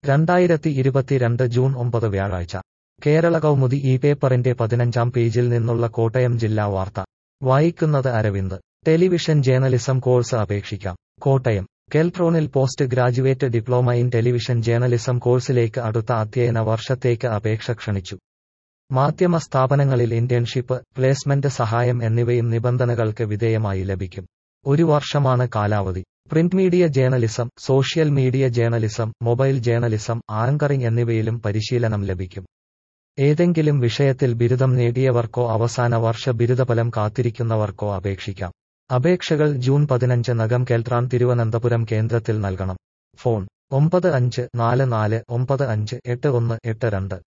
രണ്ടായിരത്തി ഇരുപത്തിരണ്ട് ജൂൺ ഒമ്പത് വ്യാഴാഴ്ച കേരള കൗമുദി ഈ പേപ്പറിന്റെ പതിനഞ്ചാം പേജിൽ നിന്നുള്ള കോട്ടയം ജില്ലാ വാർത്ത വായിക്കുന്നത് അരവിന്ദ് ടെലിവിഷൻ ജേർണലിസം കോഴ്സ് അപേക്ഷിക്കാം കോട്ടയം കെൽട്രോണിൽ post graduate diploma in television journalism കോഴ്സിലേക്ക് അടുത്ത അധ്യയന വർഷത്തേക്ക് അപേക്ഷ ക്ഷണിച്ചു മാധ്യമ സ്ഥാപനങ്ങളിൽ ഇന്റേൺഷിപ്പ് പ്ലേസ്മെന്റ് സഹായം എന്നിവയും നിബന്ധനകൾക്ക് വിധേയമായി ലഭിക്കും ഒരു വർഷമാണ് കാലാവധി print media journalism social media journalism mobile journalism anchoring എന്നിവയിലും പരിശീലനം ലഭിക്കും ഏതെങ്കിലും വിഷയത്തിൽ ബിരുദം നേടിയവർക്കോ അവസാന വർഷ ബിരുദഫലം കാത്തിരിക്കുന്നവർക്കോ അപേക്ഷിക്കാം അപേക്ഷകൾ ജൂൺ പതിനഞ്ച് നകം കെൽട്രാൻ തിരുവനന്തപുരം കേന്ദ്രത്തിൽ നൽകണം ഫോൺ ഒമ്പത് അഞ്ച് നാല് നാല് ഒമ്പത് അഞ്ച് എട്ട് ഒന്ന് എട്ട് രണ്ട്